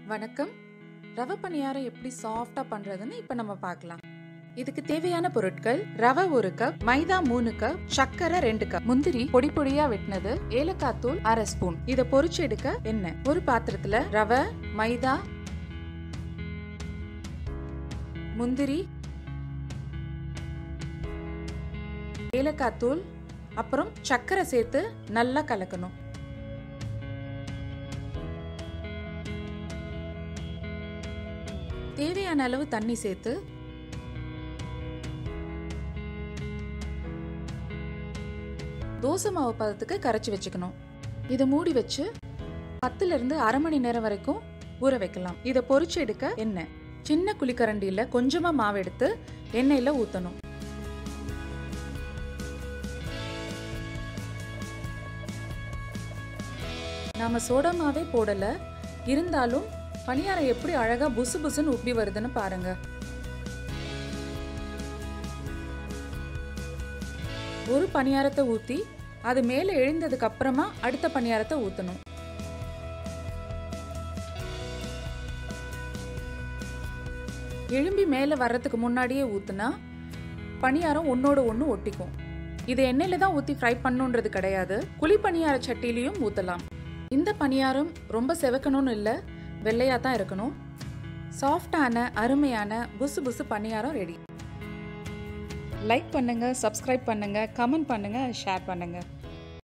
வணக்கம் ரவை பணியாரம் எப்படி சாஃப்டா பண்றதுன்னு இப்ப நம்ம பார்க்கலாம் இதுக்கு தேவையான பொருட்கள் ரவை ஒரு கப் மைதா மூணு கப் சர்க்கரை ரெண்டு கப் முந்திரி பொடி பொடியா வெட்டினது ஏலக்காய் தூள் அரை ஸ்பூன் இத பொரிச்சு எடுக்க எண்ணெய் ஒரு பாத்திரத்துல ரவை மைதா முந்திரி ஏலக்காய் தூள் அப்புறம் சர்க்கரை சேர்த்து நல்லா கலக்கணும் தேவையான அளவு தண்ணி சேர்த்து தோசை மாவு பதத்துக்கு கரைச்சி வச்சுக்கணும் இதை மூடி வச்சு பத்துல இருந்து அரை மணி நேரம் வரைக்கும் ஊற வைக்கலாம் இதை பொரிச்சு எடுக்க எண்ணெய் சின்ன குழிக்கரண்டியில கொஞ்சமா மாவு எடுத்து எண்ணெயில ஊத்தணும் நாம சோடா மாவே போடல இருந்தாலும் பணியாரம் எப்படி அழகா புசு புசுன்னு உப்பி வருதுன்னு பாருங்க ஒரு பணியாரத்தை ஊத்தி அது மேலே எழுந்ததுக்கு அப்புறமா அடுத்த பணியாரத்தை ஊத்தணும் எழும்பி மேலே வர்றதுக்கு முன்னாடியே ஊத்துனா பணியாரம் ஒன்னோட ஒன்று ஒட்டிக்கும் இது எண்ணெயில தான் ஊற்றி ஃப்ரை பண்ணுன்றது கிடையாது குழி பணியார சட்டிலையும் ஊற்றலாம் இந்த பணியாரம் ரொம்ப செவக்கணும்னு இல்லை வெள்ளையாக தான் இருக்கணும் சாஃப்டான அருமையான புசு புசு பணியாரம் ரெடி லைக் பண்ணுங்க சப்ஸ்கிரைப் பண்ணுங்க கமெண்ட் பண்ணுங்க ஷேர் பண்ணுங்க